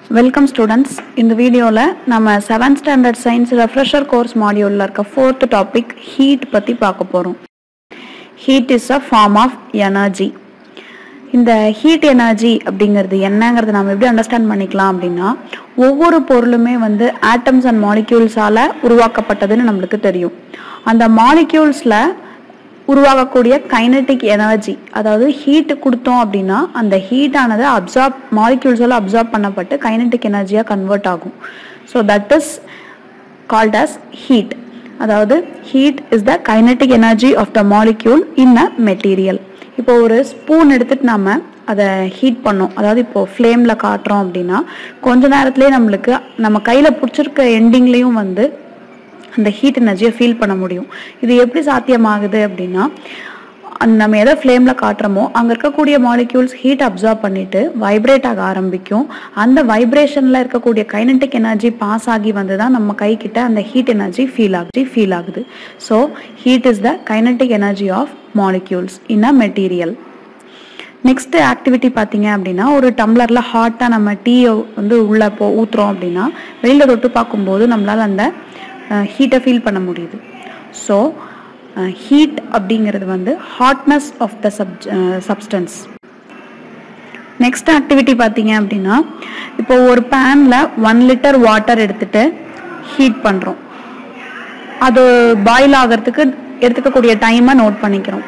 welcome students இந்த வீடியோவில் நம்ம seventh standard science refresher course மாடியூலில் இருக்க ஃபோர்த் டாபிக் ஹீட் பற்றி பார்க்க போகிறோம் heat is a form of energy இந்த ஹீட் எனர்ஜி அப்படிங்கிறது என்னங்கிறது நம்ம எப்படி அண்டர்ஸ்டாண்ட் பண்ணிக்கலாம் அப்படின்னா ஒவ்வொரு பொருளுமே வந்து ஆட்டம்ஸ் அண்ட் மாலிக்யூல்ஸால் உருவாக்கப்பட்டதுன்னு நம்மளுக்கு தெரியும் அந்த மாலிக்யூல்ஸில் உருவாகக்கூடிய கைனட்டிக் எனர்ஜி அதாவது ஹீட் கொடுத்தோம் அப்படின்னா அந்த ஹீட்டானது அப்சார்ப் மாலிக்யூல்ஸால் அப்சார்ப் பண்ணப்பட்டு கைனட்டிக் எனர்ஜியாக கன்வெர்ட் ஆகும் so that is called as heat அதாவது heat is the kinetic energy of the molecule in a material இப்போ ஒரு ஸ்பூன் எடுத்துட்டு நாம அதை ஹீட் பண்ணோம் அதாவது இப்போ ஃப்ளேமில் காட்டுறோம் அப்படின்னா கொஞ்ச நேரத்துலேயே நம்மளுக்கு நம்ம கையில் பிடிச்சிருக்க எண்டிங்லேயும் வந்து அந்த ஹீட் எனர்ஜியை ஃபீல் பண்ண முடியும் இது எப்படி சாத்தியமாகுது அப்படின்னா அந்த நம்ம எதை ஃப்ளேமில் காட்டுறோமோ அங்கே இருக்கக்கூடிய மாலிக்யூல்ஸ் ஹீட் அப்சர்வ் பண்ணிட்டு வைப்ரேட் ஆக ஆரம்பிக்கும் அந்த வைப்ரேஷனில் இருக்கக்கூடிய கைனட்டிக் எனர்ஜி பாஸ் ஆகி வந்து தான் நம்ம கை கிட்ட அந்த ஹீட் எனர்ஜி ஃபீல் ஆகுது ஃபீல் ஆகுது so heat is the kinetic energy of molecules in a material next activity பார்த்தீங்க அப்படின்னா ஒரு டம்ளரில் ஹாட்டாக நம்ம டீயை வந்து உள்ளே போ ஊற்றுறோம் அப்படின்னா வெளியில் தொட்டு பார்க்கும்போது நம்மளால் அந்த ஹீட்டை ஃபீல் பண்ண முடியுது ஸோ ஹீட் அப்படிங்கிறது வந்து hotness of the sub substance next activity பார்த்தீங்க அப்படின்னா இப்போ ஒரு பேனில் ஒன் லிட்டர் வாட்டர் எடுத்துட்டு ஹீட் பண்ணுறோம் அது பாயில் ஆகிறதுக்கு எடுத்துக்கக்கூடிய டைமை நோட் பண்ணிக்கிறோம்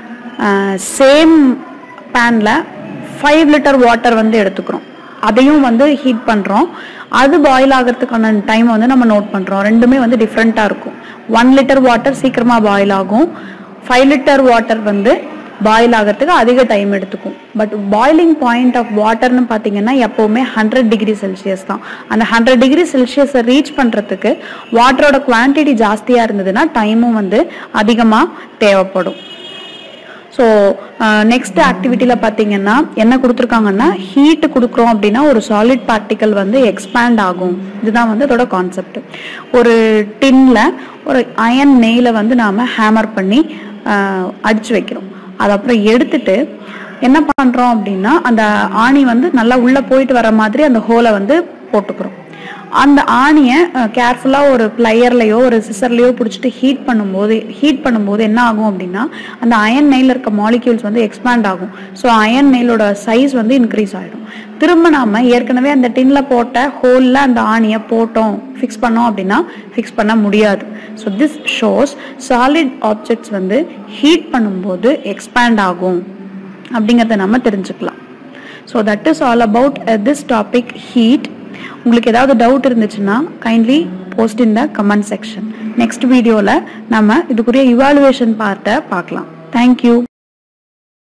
சேம் பேனில் ஃபைவ் லிட்டர் வாட்டர் வந்து எடுத்துக்கிறோம் அதையும் வந்து ஹீட் பண்ணுறோம் அது பாயில் ஆகிறதுக்கான டைம் வந்து நம்ம நோட் பண்ணுறோம் ரெண்டுமே வந்து டிஃப்ரெண்ட்டாக இருக்கும் ஒன் லிட்டர் வாட்டர் சீக்கிரமாக பாயில் ஆகும் ஃபைவ் லிட்டர் வாட்டர் வந்து பாயில் ஆகிறதுக்கு அதிக டைம் எடுத்துக்கும் பட் பாயிலிங் பாயிண்ட் ஆஃப் வாட்டர்னு பார்த்தீங்கன்னா எப்போவுமே ஹண்ட்ரட் டிகிரி செல்சியஸ் தான் அந்த ஹண்ட்ரட் டிகிரி செல்சியஸை ரீச் பண்ணுறதுக்கு வாட்டரோட குவான்டிட்டி ஜாஸ்தியாக இருந்ததுன்னா டைமும் வந்து அதிகமாக தேவைப்படும் ஸோ நெக்ஸ்ட் ஆக்டிவிட்டியில் பார்த்தீங்கன்னா என்ன கொடுத்துருக்காங்கன்னா ஹீட் கொடுக்குறோம் அப்படின்னா ஒரு சாலிட் பார்ட்டிக்கல் வந்து எக்ஸ்பேண்ட் ஆகும் இதுதான் வந்து அதோட கான்செப்ட் ஒரு டின்ல ஒரு அயன் நெய்ல வந்து நாம் ஹேமர் பண்ணி அடிச்சு வைக்கிறோம் அது அப்புறம் எடுத்துட்டு என்ன பண்ணுறோம் அப்படின்னா அந்த ஆணி வந்து நல்லா உள்ளே போயிட்டு வர மாதிரி அந்த ஹோலை வந்து போட்டுக்கிறோம் அந்த ஆணியை கேர்ஃபுல்லாக ஒரு பிளையர்லையோ ஒரு சிசர்லையோ பிடிச்சிட்டு ஹீட் பண்ணும்போது ஹீட் பண்ணும்போது என்ன ஆகும் அப்படின்னா அந்த அயன் நெயில் இருக்க மாலிக்யூல்ஸ் வந்து எக்ஸ்பேண்ட் ஆகும் ஸோ அயன் நெயிலோட சைஸ் வந்து இன்க்ரீஸ் ஆகிடும் திரும்ப நாம ஏற்கனவே அந்த டின்ல போட்ட ஹோலில் அந்த ஆணியை போட்டோம் ஃபிக்ஸ் பண்ணோம் அப்படின்னா ஃபிக்ஸ் பண்ண முடியாது so this shows solid objects வந்து ஹீட் பண்ணும்போது எக்ஸ்பேண்ட் ஆகும் அப்படிங்கிறத நம்ம தெரிஞ்சுக்கலாம் so that is all about this topic heat உங்களுக்கு ஏதாவது டவுட் இருந்துச்சுன்னா kindly post in the comment section next வீடியோவில் நம்ம இதுக்குரிய இவாலுவேஷன் பார்ட்டை பார்க்கலாம் தேங்க்யூ